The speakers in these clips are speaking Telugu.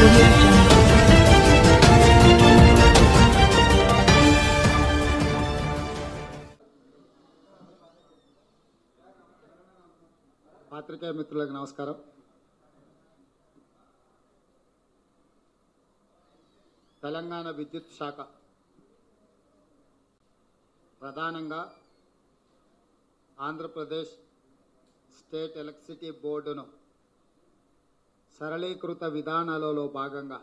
audio jungle. పాత్రికేయ మిత్రులకు నమస్కారం తెలంగాణ విద్యుత్ శాఖ ప్రధానంగా ఆంధ్రప్రదేశ్ స్టేట్ ఎలక్ట్రిసిటీ బోర్డును సరళీకృత విధానాలలో భాగంగా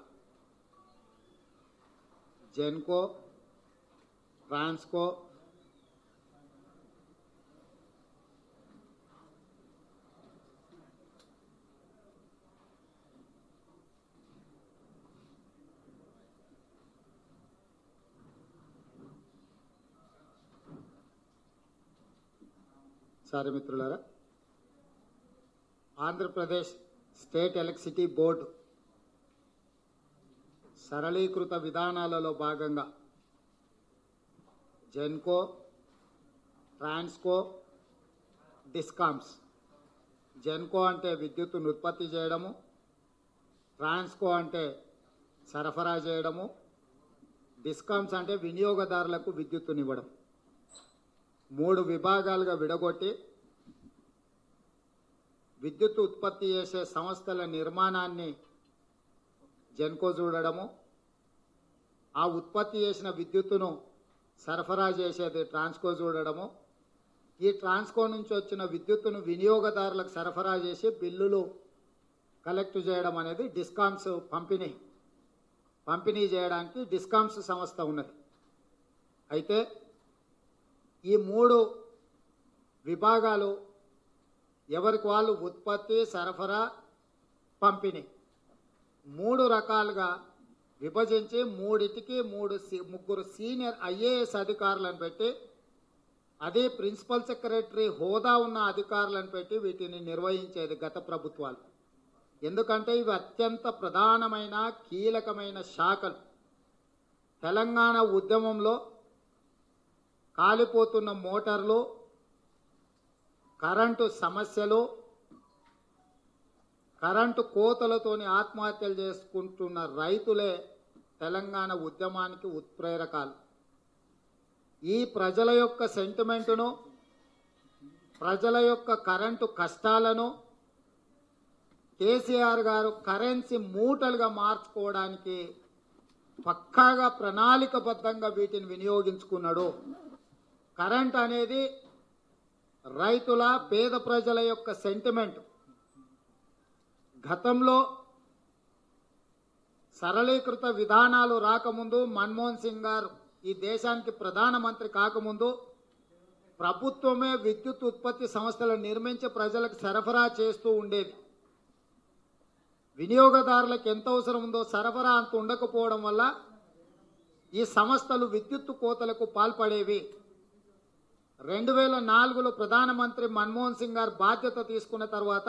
జెన్కో ట్రాన్స్కో సారీ మిత్రులారా ఆంధ్రప్రదేశ్ స్టేట్ ఎలక్ట్రిసిటీ బోర్డు సరళీకృత విధానాలలో భాగంగా జెన్కో ట్రాన్స్కో డిస్కామ్స్ జెన్కో అంటే విద్యుత్తును ఉత్పత్తి చేయడము ట్రాన్స్కో అంటే సరఫరా చేయడము డిస్కామ్స్ అంటే వినియోగదారులకు విద్యుత్తునివ్వడం మూడు విభాగాలుగా విడగొట్టి విద్యుత్ ఉత్పత్తి చేసే సంస్థల నిర్మాణాన్ని జెన్కో చూడడము ఆ ఉత్పత్తి చేసిన విద్యుత్తును సరఫరా చేసేది ట్రాన్స్కో చూడడము ఈ ట్రాన్స్కో నుంచి వచ్చిన విద్యుత్తును వినియోగదారులకు సరఫరా చేసి బిల్లులు కలెక్ట్ చేయడం అనేది డిస్కామ్స్ పంపిణీ పంపిణీ చేయడానికి డిస్కామ్స్ సంస్థ ఉన్నది అయితే ఈ మూడు విభాగాలు ఎవరికి వాళ్ళు ఉత్పత్తి సరఫరా పంపిణీ మూడు రకాలుగా విభజించి మూడిటికి మూడు సీ- ముగ్గురు సీనియర్ ఐఏఎస్ అధికారులను పెట్టి అదే ప్రిన్సిపల్ సెక్రటరీ హోదా ఉన్న అధికారులను పెట్టి వీటిని నిర్వహించేది గత ప్రభుత్వాలు ఎందుకంటే ఇవి అత్యంత ప్రధానమైన కీలకమైన శాఖలు తెలంగాణ ఉద్యమంలో కాలిపోతున్న మోటార్లు కరెంటు సమస్యలు కరెంటు కోతలతోని ఆత్మహత్యలు చేసుకుంటున్న రైతులే తెలంగాణ ఉద్యమానికి ఉత్ప్రేరకాలు ఈ ప్రజల యొక్క సెంటిమెంటును ప్రజల యొక్క కరెంటు కష్టాలను కేసీఆర్ గారు కరెన్సీ మూటలుగా మార్చుకోవడానికి పక్కాగా ప్రణాళికబద్ధంగా వీటిని వినియోగించుకున్నాడు కరెంట్ అనేది రైతుల పేద ప్రజల యొక్క సెంటిమెంట్ గతంలో సరళీకృత విధానాలు రాకముందు మన్మోహన్ సింగ్ గారు ఈ దేశానికి ప్రధానమంత్రి కాకముందు ప్రభుత్వమే విద్యుత్ ఉత్పత్తి సంస్థలను నిర్మించి ప్రజలకు సరఫరా చేస్తూ ఉండేది వినియోగదారులకు ఎంత అవసరం ఉందో సరఫరా అంత ఉండకపోవడం వల్ల ఈ సంస్థలు విద్యుత్ కోతలకు పాల్పడేవి రెండు వేల నాలుగులో ప్రధానమంత్రి మన్మోహన్ సింగ్ గారు బాధ్యత తీసుకున్న తర్వాత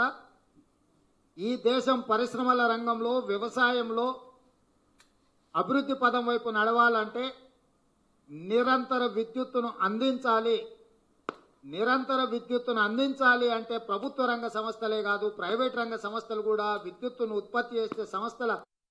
ఈ దేశం పరిశ్రమల రంగంలో వ్యవసాయంలో అభివృద్ధి పదం వైపు నడవాలంటే నిరంతర విద్యుత్తును అందించాలి నిరంతర విద్యుత్తును అందించాలి అంటే ప్రభుత్వ రంగ సంస్థలే కాదు ప్రైవేట్ రంగ సంస్థలు కూడా విద్యుత్తును ఉత్పత్తి చేసే సంస్థల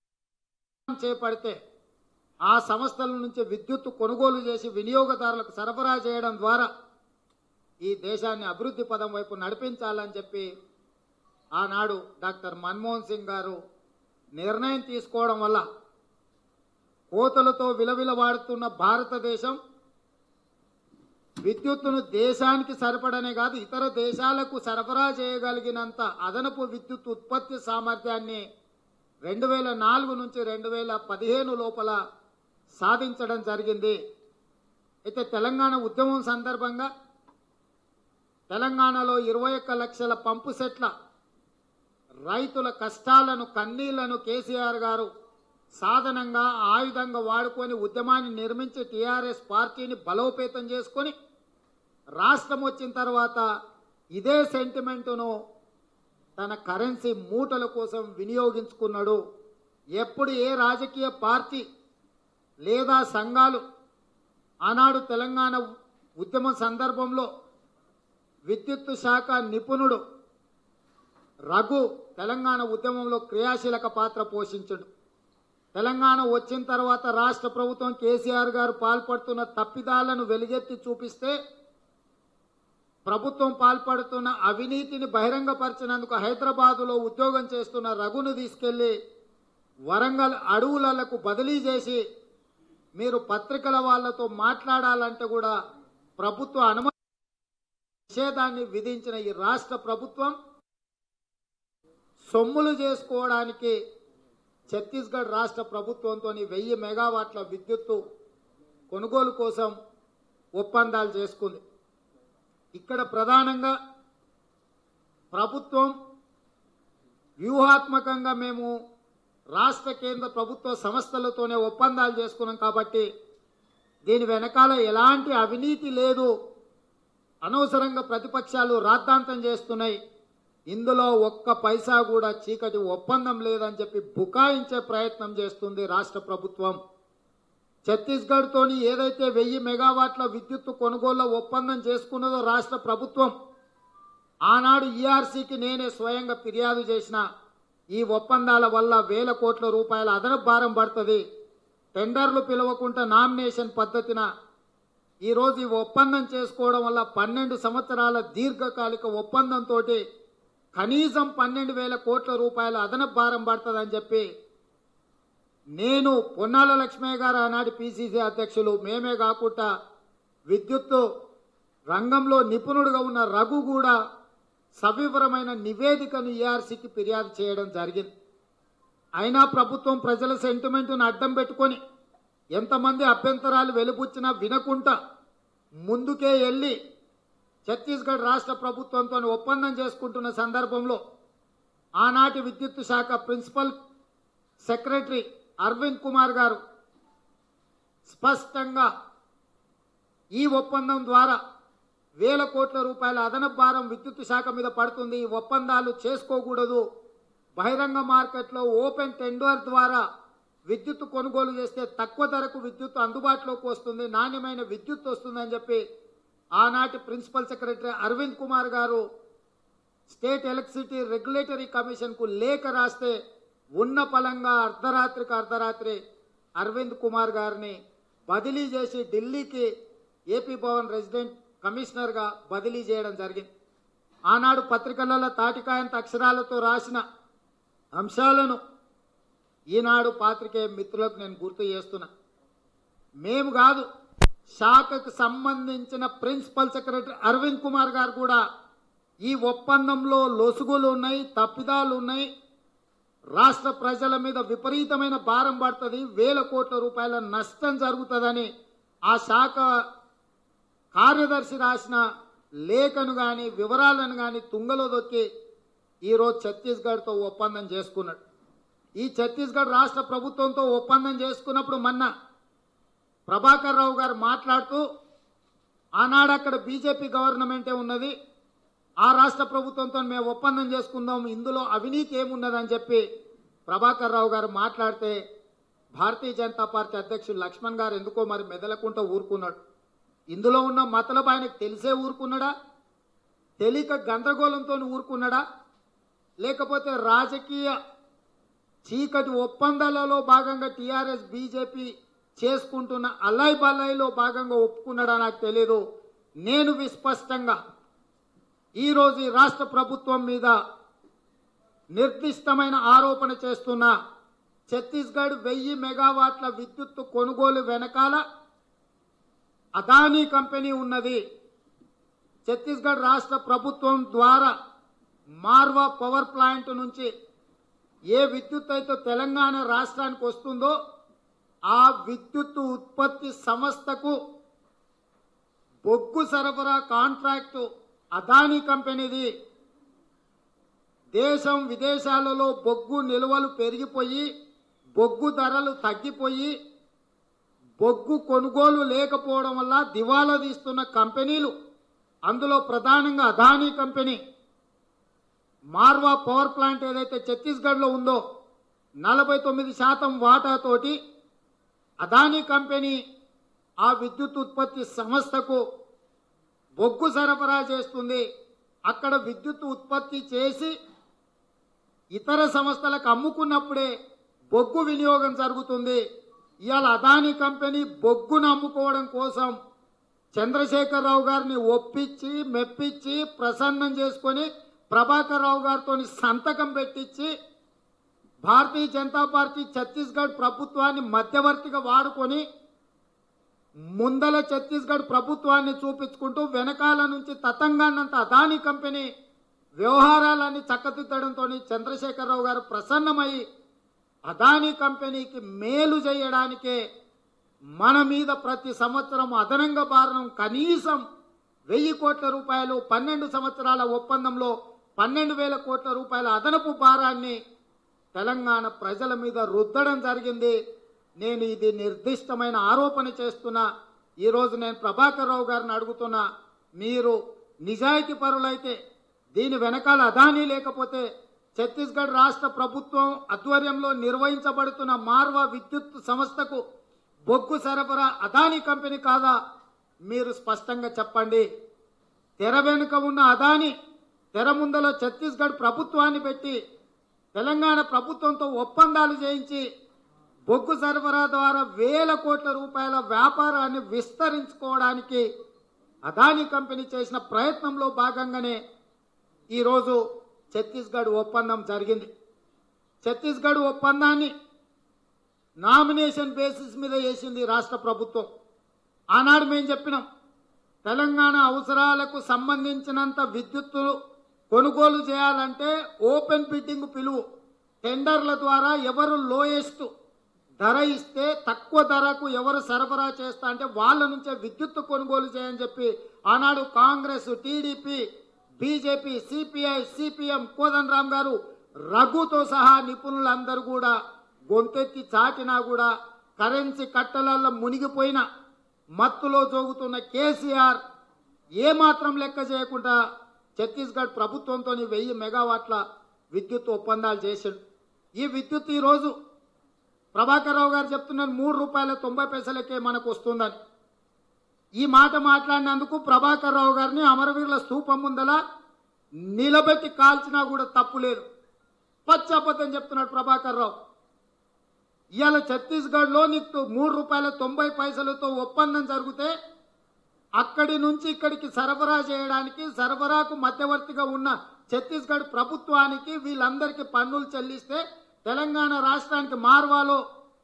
చేపడితే ఆ సంస్థల నుంచి విద్యుత్తు కొనుగోలు చేసి వినియోగదారులకు సరఫరా చేయడం ద్వారా ఈ దేశాన్ని అభివృద్ధి పదం వైపు నడిపించాలని చెప్పి ఆనాడు డాక్టర్ మన్మోహన్ సింగ్ గారు నిర్ణయం తీసుకోవడం వల్ల కోతలతో విలవిలవాడుతున్న భారతదేశం విద్యుత్తును దేశానికి సరిపడనే కాదు ఇతర దేశాలకు సరఫరా చేయగలిగినంత అదనపు విద్యుత్ ఉత్పత్తి సామర్థ్యాన్ని రెండు వేల నాలుగు నుంచి రెండు వేల పదిహేను లోపల సాధించడం జరిగింది అయితే తెలంగాణ ఉద్యమం సందర్భంగా తెలంగాణలో ఇరవై ఒక్క లక్షల పంపు సెట్ల రైతుల కష్టాలను కన్నీళ్లను కేసీఆర్ గారు సాధనంగా ఆయుధంగా వాడుకొని ఉద్యమాన్ని నిర్మించి టీఆర్ఎస్ పార్టీని బలోపేతం చేసుకొని రాష్ట్రం వచ్చిన తర్వాత ఇదే సెంటిమెంటును తన కరెన్సీ మూటల కోసం వినియోగించుకున్నాడు ఎప్పుడు ఏ రాజకీయ పార్టీ లేదా సంఘాలు ఆనాడు తెలంగాణ ఉద్యమ సందర్భంలో విద్యుత్ శాఖ నిపుణుడు రఘు తెలంగాణ ఉద్యమంలో క్రియాశీలక పాత్ర పోషించడు తెలంగాణ వచ్చిన తర్వాత రాష్ట్ర ప్రభుత్వం కేసీఆర్ గారు పాల్పడుతున్న తప్పిదాలను వెలుగెత్తి చూపిస్తే ప్రభుత్వం పాల్పడుతున్న అవినీతిని బహిరంగపరిచినందుకు హైదరాబాదులో ఉద్యోగం చేస్తున్న రఘును తీసుకెళ్లి వరంగల్ అడవులకు బదిలీ చేసి మీరు పత్రికల వాళ్ళతో మాట్లాడాలంటే కూడా ప్రభుత్వ అనుమతి నిషేధాన్ని విధించిన ఈ రాష్ట్ర ప్రభుత్వం సొమ్ములు చేసుకోవడానికి ఛత్తీస్గఢ్ రాష్ట్ర ప్రభుత్వంతో వెయ్యి మెగావాట్ల విద్యుత్తు కొనుగోలు కోసం ఒప్పందాలు చేసుకుంది ఇక్కడ ప్రధానంగా ప్రభుత్వం వ్యూహాత్మకంగా మేము రాష్ట్ర కేంద్ర ప్రభుత్వ సంస్థలతోనే ఒప్పందాలు చేసుకున్నాం కాబట్టి దీని వెనకాల ఎలాంటి అవినీతి లేదు అనవసరంగా ప్రతిపక్షాలు రాద్ధాంతం చేస్తున్నాయి ఇందులో ఒక్క పైసా కూడా చీకటి ఒప్పందం లేదని చెప్పి బుకాయించే ప్రయత్నం చేస్తుంది రాష్ట్ర ప్రభుత్వం ఛత్తీస్గఢ్ తోని ఏదైతే వెయ్యి మెగావాట్ల విద్యుత్తు కొనుగోలు ఒప్పందం చేసుకున్నదో రాష్ట్ర ప్రభుత్వం ఆనాడు ఈఆర్సీకి నేనే స్వయంగా ఫిర్యాదు చేసిన ఈ ఒప్పందాల వల్ల వేల కోట్ల రూపాయల అదనపు భారం పడుతుంది టెండర్లు పిలవకుండా నామినేషన్ పద్ధతిన ఈరోజు ఈ ఒప్పందం చేసుకోవడం వల్ల పన్నెండు సంవత్సరాల దీర్ఘకాలిక ఒప్పందంతో కనీసం పన్నెండు వేల కోట్ల రూపాయల అదనపు భారం పడుతుందని చెప్పి నేను పొన్నాల లక్ష్మయ్య గారు ఆనాటి పిసిసి అధ్యక్షులు మేమే కాకుండా విద్యుత్తు రంగంలో నిపుణుడుగా ఉన్న రఘు కూడా సవివరమైన నివేదికను ఈఆర్సీకి ఫిర్యాదు చేయడం జరిగింది అయినా ప్రభుత్వం ప్రజల సెంటిమెంట్ను అడ్డం పెట్టుకొని ఎంతమంది అభ్యంతరాలు వెలుపుచ్చినా వినకుండా ముందుకే వెళ్ళి ఛత్తీస్గఢ్ రాష్ట్ర ప్రభుత్వంతో ఒప్పందం చేసుకుంటున్న సందర్భంలో ఆనాటి విద్యుత్ శాఖ ప్రిన్సిపల్ సెక్రటరీ అరవింద్ కుమార్ గారు స్పష్టంగా ఈ ఒప్పందం ద్వారా వేల కోట్ల రూపాయల అదనపు భారం విద్యుత్ శాఖ మీద పడుతుంది ఈ ఒప్పందాలు చేసుకోకూడదు బహిరంగ మార్కెట్లో ఓపెన్ టెండర్ ద్వారా విద్యుత్ కొనుగోలు చేస్తే తక్కువ ధరకు విద్యుత్ అందుబాటులోకి వస్తుంది నాణ్యమైన విద్యుత్ వస్తుందని చెప్పి ఆనాటి ప్రిన్సిపల్ సెక్రటరీ అరవింద్ కుమార్ గారు స్టేట్ ఎలక్ట్రిసిటీ రెగ్యులేటరీ కమిషన్కు లేఖ రాస్తే ఉన్న పలంగా అర్ధరాత్రికి అర్ధరాత్రి అరవింద్ కుమార్ గారిని బదిలీ చేసి ఢిల్లీకి ఏపీ భవన్ రెసిడెంట్ కమిషనర్గా బదిలీ చేయడం జరిగింది ఆనాడు పత్రికలలో తాటికాయంత అక్షరాలతో రాసిన అంశాలను ఈనాడు పాత్రికేయ మిత్రులకు నేను గుర్తు చేస్తున్నా మేము కాదు శాఖకు సంబంధించిన ప్రిన్సిపల్ సెక్రటరీ అరవింద్ కుమార్ గారు కూడా ఈ ఒప్పందంలో లొసుగులు ఉన్నాయి తప్పిదాలు ఉన్నాయి రాష్ట్ర ప్రజల మీద విపరీతమైన భారం పడుతుంది వేల కోట్ల రూపాయల నష్టం జరుగుతుందని ఆ శాఖ కార్యదర్శి రాసిన లేఖను కానీ వివరాలను కానీ తుంగలో దొక్కి ఈరోజు ఛత్తీస్గఢ్తో ఒప్పందం చేసుకున్నాడు ఈ ఛత్తీస్గఢ్ రాష్ట్ర ప్రభుత్వంతో ఒప్పందం చేసుకున్నప్పుడు మొన్న ప్రభాకర్ రావు గారు మాట్లాడుతూ ఆనాడు అక్కడ బీజేపీ గవర్నమెంటే ఉన్నది ఆ రాష్ట్ర ప్రభుత్వంతో మేము ఒప్పందం చేసుకుందాం ఇందులో అవినీతి ఏమున్నదని చెప్పి ప్రభాకర్ రావు గారు మాట్లాడితే భారతీయ జనతా పార్టీ అధ్యక్షుడు లక్ష్మణ్ గారు ఎందుకో మరి మెదలకుంటూ ఊరుకున్నాడు ఇందులో ఉన్న మతలబు ఆయనకు తెలిసే ఊరుకున్నాడా తెలియక గందరగోళంతో ఊరుకున్నాడా లేకపోతే రాజకీయ చీకటి ఒప్పందాలలో భాగంగా టీఆర్ఎస్ బీజేపీ చేసుకుంటున్న అల్లాయి బల్లాయిలో భాగంగా ఒప్పుకున్నాడా నాకు తెలియదు నేను విస్పష్టంగా ఈరోజు ఈ రాష్ట్ర ప్రభుత్వం మీద నిర్దిష్టమైన ఆరోపణ చేస్తున్న ఛత్తీస్గఢ్ వెయ్యి మెగావాట్ల విద్యుత్తు కొనుగోలు వెనకాల అదానీ కంపెనీ ఉన్నది ఛత్తీస్గఢ్ రాష్ట్ర ప్రభుత్వం ద్వారా మార్వా పవర్ ప్లాంట్ నుంచి ఏ విద్యుత్ అయితే తెలంగాణ రాష్ట్రానికి వస్తుందో ఆ విద్యుత్ ఉత్పత్తి సంస్థకు బొగ్గు సరఫరా కాంట్రాక్టు అదానీ కంపెనీది దేశం విదేశాలలో బొగ్గు నిల్వలు పెరిగిపోయి బొగ్గు ధరలు తగ్గిపోయి బొగ్గు కొనుగోలు లేకపోవడం వల్ల దివాలా తీస్తున్న కంపెనీలు అందులో ప్రధానంగా Adani company Marwa power plant ఏదైతే ఛత్తీస్గఢ్లో ఉందో నలభై తొమ్మిది శాతం వాటాతోటి అదానీ కంపెనీ ఆ విద్యుత్ ఉత్పత్తి సంస్థకు బొగ్గు సరఫరా చేస్తుంది అక్కడ విద్యుత్ ఉత్పత్తి చేసి ఇతర సంస్థలకు అమ్ముకున్నప్పుడే బొగ్గు వినియోగం జరుగుతుంది ఇవాళ అదానీ కంపెనీ బొగ్గును అమ్ముకోవడం కోసం చంద్రశేఖరరావు గారిని ఒప్పించి మెప్పించి ప్రసన్నం చేసుకొని ప్రభాకర్ రావు గారితో సంతకం పెట్టించి భారతీయ జనతా పార్టీ ఛత్తీస్గఢ్ ప్రభుత్వాన్ని మధ్యవర్తిగా వాడుకొని ముందల ఛత్తీస్గఢ్ ప్రభుత్వాన్ని చూపించుకుంటూ వెనకాల నుంచి తతంగాన్నంత అదానీ కంపెనీ వ్యవహారాలన్నీ చక్కదిద్దడంతో చంద్రశేఖరరావు గారు ప్రసన్నమై అదానీ కంపెనీకి మేలు చేయడానికే మన మీద ప్రతి సంవత్సరం అదనంగా భారణం కనీసం వెయ్యి కోట్ల రూపాయలు పన్నెండు సంవత్సరాల ఒప్పందంలో పన్నెండు వేల కోట్ల రూపాయల అదనపు భారాన్ని తెలంగాణ ప్రజల మీద రుద్దడం జరిగింది నేను ఇది నిర్దిష్టమైన ఆరోపణ చేస్తున్నా ఈరోజు నేను ప్రభాకర్ రావు గారిని అడుగుతున్నా మీరు నిజాయితీ పరులైతే దీని వెనకాల అదానీ లేకపోతే ఛత్తీస్గఢ్ రాష్ట్ర ప్రభుత్వం ఆధ్వర్యంలో నిర్వహించబడుతున్న మార్వా విద్యుత్ సంస్థకు బొగ్గు సరఫరా అదానీ కంపెనీ కాదా మీరు స్పష్టంగా చెప్పండి తెర వెనుక ఉన్న అదాని తెర ముందలో ఛత్తీస్గఢ్ ప్రభుత్వాన్ని పెట్టి తెలంగాణ ప్రభుత్వంతో ఒప్పందాలు చేయించి బొగ్గు సరఫరా ద్వారా వేల కోట్ల రూపాయల వ్యాపారాన్ని విస్తరించుకోవడానికి అదానీ కంపెనీ చేసిన ప్రయత్నంలో భాగంగానే ఈరోజు ఛత్తీస్గఢ్ ఒప్పందం జరిగింది ఛత్తీస్గఢ్ ఒప్పందాన్ని నామినేషన్ బేసిస్ మీద వేసింది రాష్ట్ర ప్రభుత్వం ఆనాడు మేము చెప్పినాం తెలంగాణ అవసరాలకు సంబంధించినంత విద్యుత్తు కొనుగోలు చేయాలంటే ఓపెన్ బిడ్డింగ్ పిలువు టెండర్ల ద్వారా ఎవరు లోయెస్ట్ ధర ఇస్తే తక్కువ ధరకు ఎవరు సరఫరా చేస్తా అంటే వాళ్ళ నుంచే విద్యుత్తు కొనుగోలు చేయని చెప్పి ఆనాడు Congress TDP BJP CPI CPM Kodandaram garu రఘుతో సహా నిపుణులందరూ కూడా గొంతెత్తి చాటినా కూడా కరెన్సీ కట్టలల్లో మునిగిపోయిన మత్తులో జోగుతున్న కేసీఆర్ ఏమాత్రం లెక్క చేయకుండా ఛత్తీస్గఢ్ ప్రభుత్వంతో వెయ్యి మెగావాట్ల విద్యుత్ ఒప్పందాలు చేశాడు ఈ విద్యుత్ ఈరోజు ప్రభాకర్ రావు గారు చెప్తున్నారు మూడు రూపాయల తొంభై పైసలకే మనకు వస్తుందని ఈ మాట మాట్లాడినందుకు ప్రభాకర్ రావు గారిని అమరవీరుల స్తూపం ముందల నిలబెట్టి కాల్చినా కూడా తప్పు లేదు పచ్చబద్ధం చెప్తున్నాడు ప్రభాకర్ రావు ఇవాళ ఛత్తీస్గఢ్లో నీకు మూడు రూపాయల తొంభై పైసలతో ఒప్పందం జరిగితే అక్కడి నుంచి ఇక్కడికి సరఫరా చేయడానికి సరఫరాకు మధ్యవర్తిగా ఉన్న ఛత్తీస్గఢ్ ప్రభుత్వానికి వీళ్ళందరికీ పన్నులు చెల్లిస్తే తెలంగాణ రాష్ట్రానికి మార్వాలో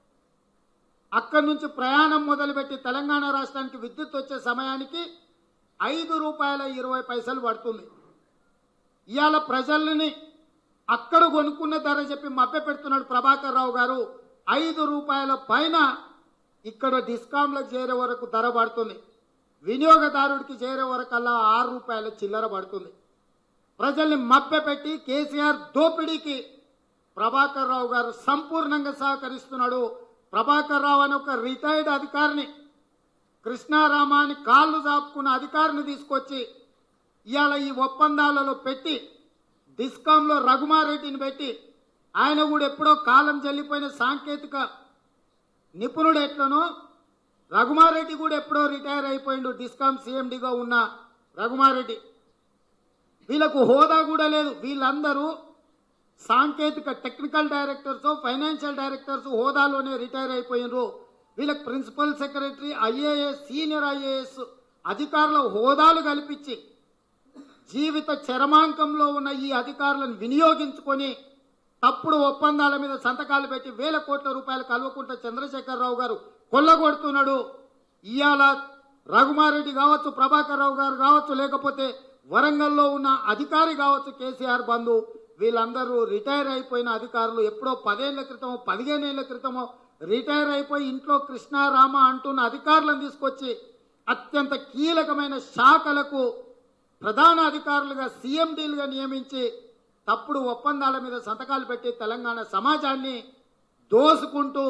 అక్కడి నుంచి ప్రయాణం మొదలుపెట్టి తెలంగాణ రాష్ట్రానికి విద్యుత్ వచ్చే సమయానికి ఐదు రూపాయల ఇరవై పైసలు పడుతుంది ఇవాళ ప్రజల్ని అక్కడ కొనుక్కున్న ధర చెప్పి మభ్య పెడుతున్నాడు ప్రభాకర్ రావు గారు ఐదు రూపాయల పైన ఇక్కడ డిస్కామ్లకు చేరే వరకు ధర పడుతుంది వినియోగదారుడికి చేరే వరకల్లా ఆరు రూపాయల చిల్లర పడుతుంది ప్రజల్ని మభ్యపెట్టి కేసీఆర్ దోపిడీకి ప్రభాకర్ రావు గారు సంపూర్ణంగా సహకరిస్తున్నాడు ప్రభాకర్ రావు అని ఒక రిటైర్డ్ అధికారిని కృష్ణారామాని కాళ్ళు చాపుకున్న అధికారిని తీసుకొచ్చి ఇవాళ ఈ ఒప్పందాలలో పెట్టి డిస్కాంలో రఘుమారెడ్డిని పెట్టి ఆయన కూడా ఎప్పుడో కాలం చెల్లిపోయిన సాంకేతిక నిపుణుడు ఎట్లనో రఘుమారెడ్డి కూడా ఎప్పుడో రిటైర్ అయిపోయిండు డిస్కాం సీఎండిగా ఉన్న రఘుమారెడ్డి వీళ్ళకు హోదా కూడా లేదు వీళ్ళందరూ సాంకేతిక టెక్నికల్ డైరెక్టర్స్ ఫైనాన్షియల్ డైరెక్టర్స్ హోదాలోనే రిటైర్ అయిపోయినరు వీళ్ళకి principal secretary IAS senior IAS అధికారుల హోదాలు కల్పించి జీవిత చరమాంకంలో ఉన్న ఈ అధికారులను వినియోగించుకొని తప్పుడు ఒప్పందాల మీద సంతకాలు పెట్టి వేల కోట్ల రూపాయలు కలవకుంట చంద్రశేఖరరావు గారు కొల్లగొడుతున్నాడు ఇవాళ రఘుమారెడ్డి కావచ్చు ప్రభాకర్ రావు గారు కావచ్చు లేకపోతే వరంగల్లో ఉన్న అధికారి కావచ్చు కేసీఆర్ బంధు వీళ్ళందరూ రిటైర్ అయిపోయిన అధికారులు ఎప్పుడో పదేళ్ల క్రితమో పదిహేనేళ్ల క్రితమో రిటైర్ అయిపోయి ఇంట్లో కృష్ణారామ అంటున్న అధికారులను తీసుకొచ్చి అత్యంత కీలకమైన శాఖలకు ప్రధాన అధికారులుగా సీఎండీలుగా నియమించి తప్పుడు ఒప్పందాల మీద సంతకాలు పెట్టి తెలంగాణ సమాజాన్ని దోసుకుంటూ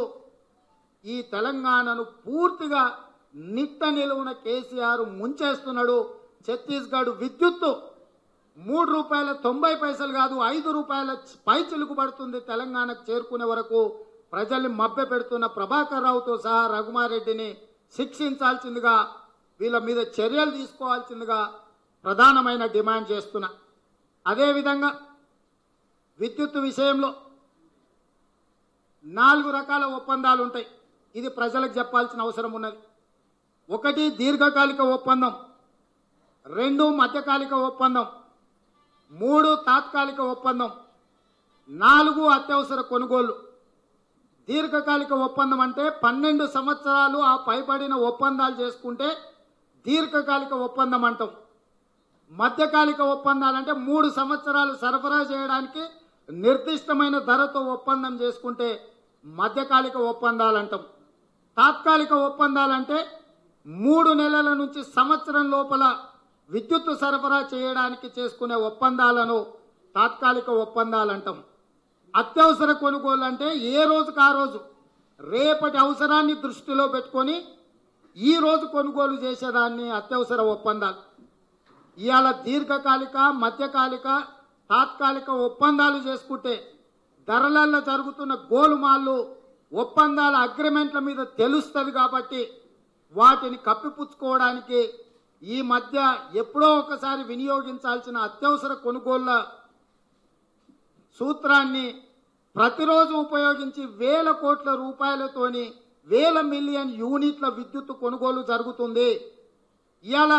ఈ తెలంగాణను పూర్తిగా నిట్ట నిలువున కేసీఆర్ ముంచేస్తున్నాడు ఛత్తీస్గఢ్ విద్యుత్తు మూడు రూపాయల తొంభై పైసలు కాదు ఐదు రూపాయల పై చిలుకు పడుతుంది తెలంగాణకు చేరుకునే వరకు ప్రజల్ని మభ్య పెడుతున్న ప్రభాకర్ రావుతో సహా రఘుమారెడ్డిని శిక్షించాల్సిందిగా వీళ్ళ మీద చర్యలు తీసుకోవాల్సిందిగా ప్రధానమైన డిమాండ్ చేస్తున్నా అదేవిధంగా విద్యుత్ విషయంలో నాలుగు రకాల ఒప్పందాలు ఉంటాయి ఇది ప్రజలకు చెప్పాల్సిన అవసరం ఉన్నది ఒకటి దీర్ఘకాలిక ఒప్పందం రెండు మధ్యకాలిక ఒప్పందం మూడు తాత్కాలిక ఒప్పందం నాలుగు అత్యవసర కొనుగోలు దీర్ఘకాలిక ఒప్పందం అంటే పన్నెండు సంవత్సరాలు ఆ పైబడిన ఒప్పందాలు చేసుకుంటే దీర్ఘకాలిక ఒప్పందం అంటాం మధ్యకాలిక ఒప్పందాలంటే మూడు సంవత్సరాలు సరఫరా చేయడానికి నిర్దిష్టమైన ధరతో ఒప్పందం చేసుకుంటే మధ్యకాలిక ఒప్పందాలు అంటాం తాత్కాలిక ఒప్పందాలంటే మూడు నెలల నుంచి సంవత్సరం లోపల విద్యుత్ సరఫరా చేయడానికి చేసుకునే ఒప్పందాలను తాత్కాలిక ఒప్పందాలు అంటాం అత్యవసర కొనుగోలు అంటే ఏ రోజుకు ఆ రోజు రేపటి అవసరాన్ని దృష్టిలో పెట్టుకొని ఈ రోజు కొనుగోలు చేసేదాన్ని అత్యవసర ఒప్పందాలు ఇవాళ దీర్ఘకాలిక మధ్యకాలిక తాత్కాలిక ఒప్పందాలు చేసుకుంటే ధరలలో జరుగుతున్న గోలుమాళ్ళు ఒప్పందాల అగ్రిమెంట్ల మీద తెలుస్తుంది కాబట్టి వాటిని కప్పిపుచ్చుకోవడానికి ఈ మధ్య ఎప్పుడో ఒకసారి వినియోగించాల్సిన అత్యవసర కొనుగోళ్ల సూత్రాన్ని ప్రతిరోజు ఉపయోగించి వేల కోట్ల రూపాయలతోని వేల మిలియన్ యూనిట్ల విద్యుత్ కొనుగోలు జరుగుతుంది ఇవాళ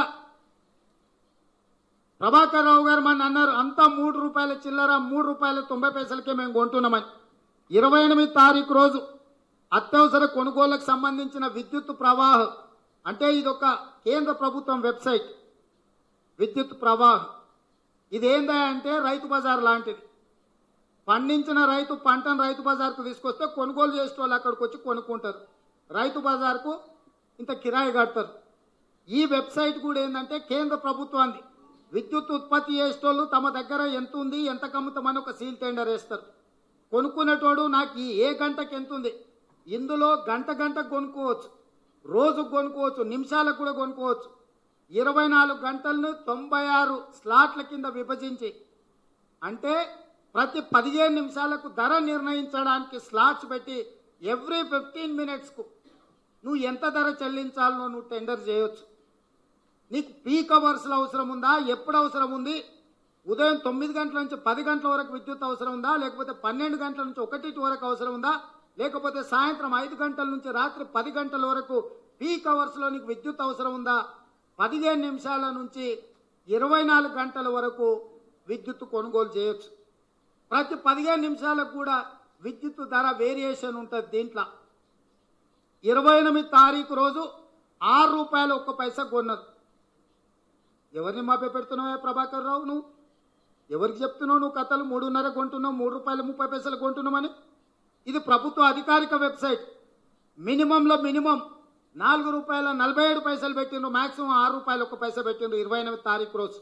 ప్రభాకర్ రావు గారు మన అన్నారు అంతా మూడు రూపాయల చిల్లర మూడు రూపాయల తొంభై పైసలకే మేము కొంటున్నామని ఇరవై ఎనిమిది తారీఖు రోజు అత్యవసర కొనుగోళ్లకు సంబంధించిన విద్యుత్ ప్రవాహం అంటే ఇది ఒక కేంద్ర ప్రభుత్వం వెబ్సైట్ విద్యుత్ ప్రవాహం ఇది ఏందా అంటే రైతు బజార్ లాంటిది పండించిన రైతు పంటను రైతు బజార్కు తీసుకొస్తే కొనుగోలు చేసే వాళ్ళు అక్కడికి వచ్చి కొనుక్కుంటారు రైతు బజార్కు ఇంత కిరాయి కడతారు ఈ వెబ్సైట్ కూడా ఏంటంటే కేంద్ర ప్రభుత్వాన్ని విద్యుత్ ఉత్పత్తి చేసేటోళ్ళు తమ దగ్గర ఎంత ఉంది ఎంత కమ్ముతామని ఒక సీల్ టెండర్ వేస్తారు కొనుక్కునేటోడు నాకు ఈ ఏ గంటకి ఎంత ఉంది ఇందులో గంట గంటకు కొనుక్కోవచ్చు రోజుకు కొనుక్కోవచ్చు నిమిషాలకు కూడా కొనుక్కోవచ్చు ఇరవై నాలుగు గంటలను తొంభై ఆరు స్లాట్ల కింద విభజించి అంటే ప్రతి పదిహేను నిమిషాలకు ధర నిర్ణయించడానికి స్లాట్స్ పెట్టి ఎవ్రీ ఫిఫ్టీన్ మినిట్స్కు నువ్వు ఎంత ధర చెల్లించాలనో నువ్వు టెండర్ చేయొచ్చు నీకు పీక్ అవర్స్లో అవసరం ఉందా ఎప్పుడు అవసరం ఉంది ఉదయం తొమ్మిది గంటల నుంచి పది గంటల వరకు విద్యుత్ అవసరం ఉందా లేకపోతే పన్నెండు గంటల నుంచి ఒకటి వరకు అవసరం ఉందా లేకపోతే సాయంత్రం ఐదు గంటల నుంచి రాత్రి పది గంటల వరకు పీక్ అవర్స్లో నీకు విద్యుత్ అవసరం ఉందా పదిహేను నిమిషాల నుంచి ఇరవై నాలుగు గంటల వరకు విద్యుత్ కొనుగోలు చేయొచ్చు ప్రతి పదిహేను నిమిషాలకు కూడా విద్యుత్ ధర వేరియేషన్ ఉంటుంది దీంట్లో ఇరవై ఎనిమిది తారీఖు రోజు ఆరు రూపాయలు ఒక్క పైసా కొన్నారు ఎవరిని మాపే పెడుతున్నావే ప్రభాకర్ రావు నువ్వు ఎవరికి చెప్తున్నావు నువ్వు కథలు మూడున్నర కొంటున్నావు మూడు రూపాయలు ముప్పై పైసలు కొంటున్నామని ఇది ప్రభుత్వ అధికారిక వెబ్సైట్ మినిమంలో మినిమం నాలుగు రూపాయల నలభై ఏడు పైసలు పెట్టిండ్రు మాక్సిమం ఆరు రూపాయలు ఒక్క పైసా పెట్టిండ్రు ఇరవై ఎనిమిది తారీఖు రోజు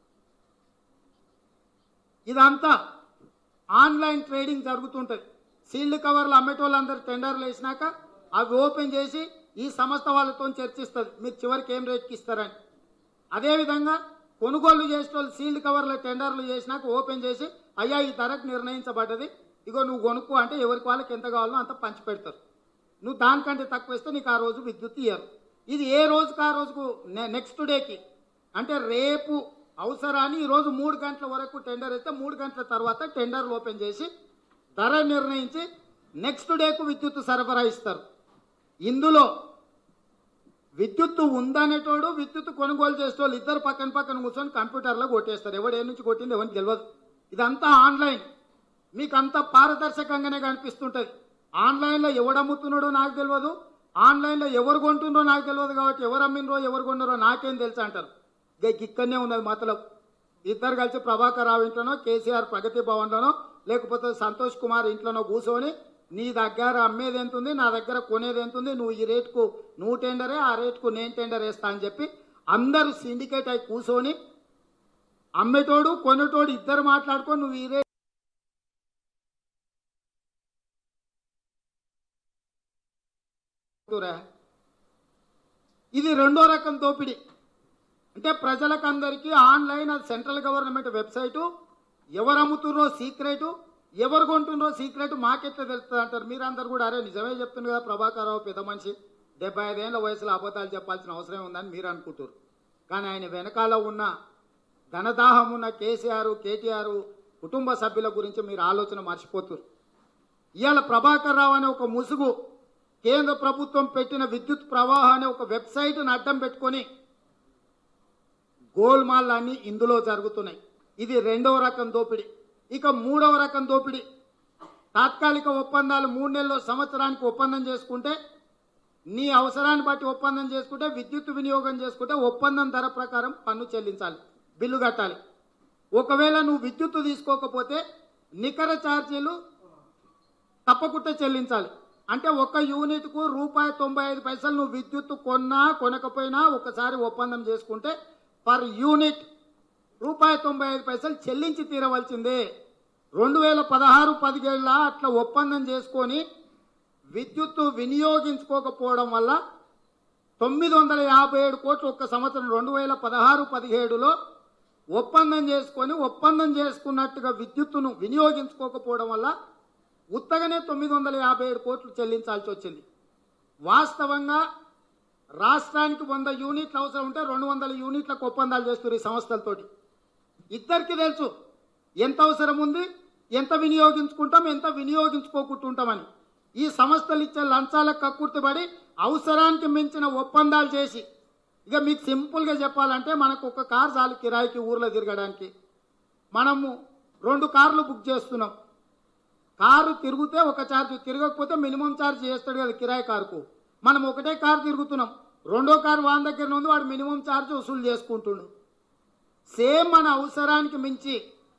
ఇదంతా ఆన్లైన్ ట్రేడింగ్ జరుగుతుంటుంది సీల్డ్ కవర్లు అమ్మేటోళ్ళందరూ టెండర్లు వేసినాక అవి ఓపెన్ చేసి ఈ సంస్థ వాళ్ళతో చర్చిస్తుంది మీరు చివరికి ఏం రేట్కి ఇస్తారని అదేవిధంగా కొనుగోలు చేసే వాళ్ళు సీల్డ్ కవర్ల టెండర్లు చేసినాక ఓపెన్ చేసి అయ్యా ఈ ధరకు నిర్ణయించబడ్డది ఇగో నువ్వు కొనుక్కో అంటే ఎవరికి వాళ్ళకి ఎంత కావాలో అంత పంచి పెడతారు నువ్వు దానికంటే తక్కువ ఇస్తే నీకు ఆ రోజు విద్యుత్ ఇయ్యరు ఇది ఏ రోజుకు ఆ రోజుకు నెక్స్ట్ డేకి అంటే రేపు అవసరాన్ని ఈ రోజు మూడు గంటల వరకు టెండర్ అయితే మూడు గంటల తర్వాత టెండర్లు ఓపెన్ చేసి ధర నిర్ణయించి నెక్స్ట్ డేకు విద్యుత్ సరఫరా ఇస్తారు ఇందులో విద్యుత్తు ఉందనేటోడు విద్యుత్ కొనుగోలు చేసేటోళ్ళు ఇద్దరు పక్కన పక్కన కూర్చొని కంప్యూటర్లో కొట్టేస్తారు ఎవడు ఏ నుంచి కొట్టింది ఎవరికి తెలియదు ఇదంతా ఆన్లైన్ మీకు అంతా పారదర్శకంగానే కనిపిస్తుంటుంది ఆన్లైన్లో ఎవడు అమ్ముతున్నాడో నాకు తెలియదు ఆన్లైన్లో ఎవరు కొంటుండ్రో నాకు తెలియదు కాబట్టి ఎవరు అమ్మినరో ఎవరు కొన్నారో నాకేం తెలుసు అంటారు ఇక ఇక్కడనే ఉన్నది మతలబ్ ఇద్దరు కలిసి ప్రభాకర్ రావు ఇంట్లోనో కేసీఆర్ ప్రగతి భవన్లోనో లేకపోతే సంతోష్ కుమార్ ఇంట్లోనో కూర్చొని నీ దగ్గర అమ్మేది ఎంత ఉంది నా దగ్గర కొనేది ఎంత ఉంది నువ్వు ఈ రేటుకు నువ్వు టెండరే ఆ రేటుకు నేను టెండర్ వేస్తా అని చెప్పి అందరూ సిండికేట్ అయి కూర్చొని అమ్మేటోడు కొనేటోడు ఇద్దరు మాట్లాడుకొని నువ్వు ఈ రేట్ రా. ఇది రెండో రకం దోపిడీ అంటే ప్రజలకు అందరికీ ఆన్లైన్ అది సెంట్రల్ గవర్నమెంట్ వెబ్సైటు ఎవరు అమ్ముతున్నారో సీక్రెట్ ఎవరు కొంటున్నారో సీక్రెట్ మాకెట్లా తెలుస్తుంది అంటారు మీరందరూ కూడా అరే నిజమే చెప్తున్నారు కదా ప్రభాకర్ రావు పెద్ద మనిషి డెబ్బై ఐదేళ్ల వయసులో అబద్ధాలు చెప్పాల్సిన అవసరం ఉందని మీరు అనుకుంటారు కానీ ఆయన వెనకాల ఉన్న ధనదాహం ఉన్న కేసీఆర్ కేటీఆర్ కుటుంబ సభ్యుల గురించి మీరు ఆలోచన మర్చిపోతున్నారు ఇవాళ ప్రభాకర్ రావు అనే ఒక ముసుగు కేంద్ర ప్రభుత్వం పెట్టిన విద్యుత్ ప్రవాహం అనే ఒక వెబ్సైట్ను అడ్డం పెట్టుకొని గోల్మాల్ ఇందులో జరుగుతున్నాయి ఇది రెండవ రకం దోపిడీ ఇక మూడవ రకం దోపిడీ తాత్కాలిక ఒప్పందాలు మూడు నెలలు సంవత్సరానికి ఒప్పందం చేసుకుంటే నీ అవసరాన్ని బట్టి ఒప్పందం చేసుకుంటే విద్యుత్ వినియోగం చేసుకుంటే ఒప్పందం ధర ప్రకారం పన్ను చెల్లించాలి బిల్లు కట్టాలి ఒకవేళ నువ్వు విద్యుత్ తీసుకోకపోతే నికర ఛార్జీలు తప్పకుండా చెల్లించాలి అంటే ఒక యూనిట్కు రూపాయి తొంభై ఐదు పైసలు నువ్వు విద్యుత్ కొన్నా కొనకపోయినా ఒకసారి ఒప్పందం చేసుకుంటే పర్ యూనిట్ రూపాయి తొంభై ఐదు పైసలు చెల్లించి తీరవలసిందే రెండు వేల పదహారు పదిహేడుల అట్లా ఒప్పందం చేసుకొని విద్యుత్తు వినియోగించుకోకపోవడం వల్ల తొమ్మిది వందల యాభై ఏడు కోట్లు ఒక్క సంవత్సరం రెండు వేల పదహారు పదిహేడులో ఒప్పందం చేసుకొని ఒప్పందం చేసుకున్నట్టుగా విద్యుత్తును వినియోగించుకోకపోవడం వల్ల ఉత్తగానే తొమ్మిది వందల యాభై ఏడు కోట్లు చెల్లించాల్సి వచ్చింది వాస్తవంగా రాష్ట్రానికి వంద యూనిట్లు అవసరం ఉంటే రెండు వందల యూనిట్లకు ఒప్పందాలు చేస్తున్నారు ఈ సంస్థలతోటి ఇద్దరికి తెలుసు ఎంత అవసరం ఉంది ఎంత వినియోగించుకుంటాం ఎంత వినియోగించుకోకుంటుంటామని ఈ సంస్థలు ఇచ్చే లంచాలకు కక్కుర్తిపడి అవసరానికి మించిన ఒప్పందాలు చేసి ఇక మీకు సింపుల్గా చెప్పాలంటే మనకు ఒక కార్ చాలు కిరాయికి ఊర్లో తిరగడానికి మనము రెండు కార్లు బుక్ చేస్తున్నాం కారు తిరిగితే ఒక ఛార్జ్ తిరగకపోతే మినిమం ఛార్జ్ చేస్తాడు కదా కిరాయి కారుకు మనం ఒకటే కారు తిరుగుతున్నాం రెండో కారు వాని దగ్గర ఉంది వాడు మినిమం ఛార్జ్ వసూలు చేసుకుంటుండు సేమ్ మన అవసరానికి మించి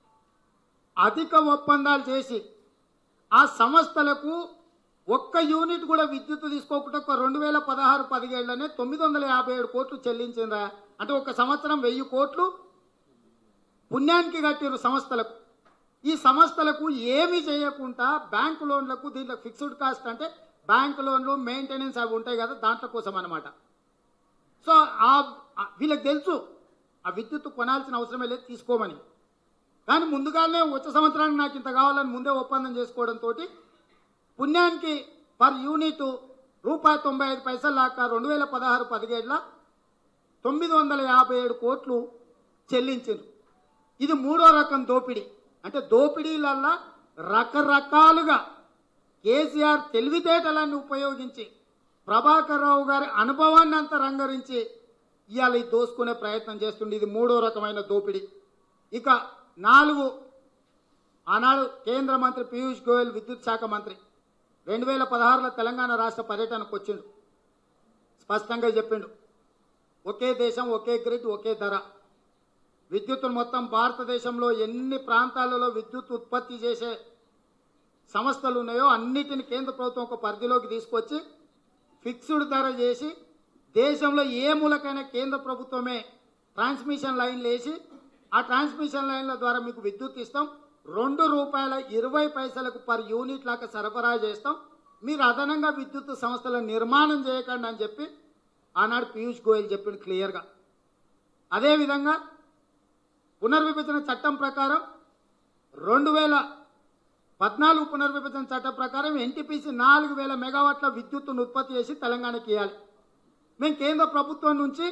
అధిక ఒప్పందాలు చేసి ఆ సంస్థలకు ఒక్క యూనిట్ కూడా విద్యుత్ తీసుకోకుండా ఒక రెండు వేల పదహారు పదిహేడులోనే తొమ్మిది వందల యాభై ఏడు కోట్లు చెల్లించిందా అంటే ఒక సంవత్సరం వెయ్యి కోట్లు పుణ్యానికి కట్టిరు సంస్థలకు ఈ సంస్థలకు ఏమి చేయకుండా బ్యాంకు లోన్లకు దీంట్లో ఫిక్స్డ్ కాస్ట్ అంటే బ్యాంకు లోన్లు మెయింటెనెన్స్ అవి ఉంటాయి కదా దాంట్లో కోసం అనమాట సో ఆ ఆ- వీళ్ళకి తెలుసు ఆ విద్యుత్ కొనాల్సిన అవసరమే లేదు తీసుకోమని కానీ ముందుగానే వచ్చే సంవత్సరానికి నాకు ఇంత కావాలని ముందే ఒప్పందం చేసుకోవడంతో పుణ్యానికి పర్ యూనిట్ రూపాయి తొంభై ఐదు పైసలు లాక రెండు వేల పదహారు పదిహేడుల తొమ్మిది వందల యాభై ఏడు కోట్లు చెల్లించారు ఇది మూడో రకం దోపిడీ అంటే దోపిడీలల్లా రకరకాలుగా కేసీఆర్ తెలివితేటలన్నీ ఉపయోగించి ప్రభాకర్ రావు గారి అనుభవాన్ని అంతా రంగరించి ఇవాళ ఇది దోసుకునే ప్రయత్నం చేస్తుంది ఇది మూడో రకమైన దోపిడీ ఇక నాలుగు ఆనాడు కేంద్ర మంత్రి పీయూష్ గోయల్ విద్యుత్ శాఖ మంత్రి రెండు వేల పదహారులో తెలంగాణ రాష్ట్ర పర్యటనకు వచ్చిండు స్పష్టంగా చెప్పిండు ఒకే దేశం ఒకే గ్రిడ్ ఒకే ధర విద్యుత్తును మొత్తం భారతదేశంలో ఎన్ని ప్రాంతాలలో విద్యుత్ ఉత్పత్తి చేసే సంస్థలు ఉన్నాయో అన్నిటిని కేంద్ర ప్రభుత్వం ఒక పరిధిలోకి తీసుకొచ్చి ఫిక్స్డ్ ధర చేసి దేశంలో ఏ మూలకైనా కేంద్ర ప్రభుత్వమే ట్రాన్స్మిషన్ లైన్లు వేసి ఆ ట్రాన్స్మిషన్ లైన్ల ద్వారా మీకు విద్యుత్ ఇస్తాం రెండు రూపాయల ఇరవై పైసలకు పర్ యూనిట్ లాగా సరఫరా చేస్తాం మీరు అదనంగా విద్యుత్ సంస్థల నిర్మాణం చేయకండి అని చెప్పి ఆనాడు పీయూష్ గోయల్ చెప్పిండు క్లియర్గా అదేవిధంగా పునర్విభజన చట్టం ప్రకారం రెండు వేల పద్నాలుగు పునర్విభజన చట్టం ప్రకారం ఎన్టీపీసీ నాలుగు వేల మెగావాట్ల విద్యుత్తును ఉత్పత్తి చేసి తెలంగాణకి ఇవ్వాలి మేము కేంద్ర ప్రభుత్వం నుంచి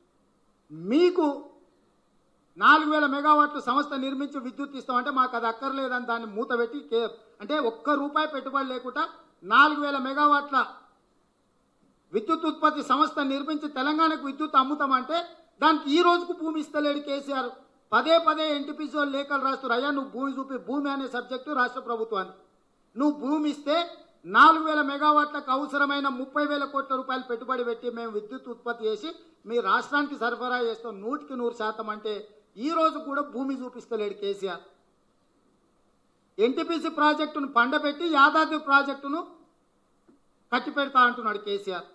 మీకు నాలుగు వేల మెగావాట్లు సంస్థ నిర్మించి విద్యుత్ ఇస్తామంటే మాకు అది అక్కర్లేదని దాన్ని మూత పెట్టి కే అంటే ఒక్క రూపాయి పెట్టుబడి లేకుండా నాలుగు వేల మెగావాట్ల విద్యుత్ ఉత్పత్తి సంస్థ నిర్మించి తెలంగాణకు విద్యుత్ అమ్ముతామంటే దానికి ఈ రోజుకు భూమి ఇస్తలేడు కేసీఆర్ పదే పదే ఎన్టీపీసీ వాళ్ళు లేఖలు రాస్తారు అయ్యా నువ్వు భూమి చూపి భూమి అనే సబ్జెక్టు రాష్ట్ర ప్రభుత్వాన్ని నువ్వు భూమి ఇస్తే నాలుగు వేల మెగావాట్లకు అవసరమైన ముప్పై వేల కోట్ల రూపాయలు పెట్టుబడి పెట్టి మేము విద్యుత్ ఉత్పత్తి చేసి మీ రాష్ట్రానికి సరఫరా చేస్తాం నూటికి నూరు శాతం అంటే ఈ రోజు కూడా భూమి చూపిస్తలేడు కేసీఆర్ ఎన్టీపీసీ ప్రాజెక్టును పండబెట్టి యాదాద్రి ప్రాజెక్టును కట్టి పెడతా అంటున్నాడు కేసీఆర్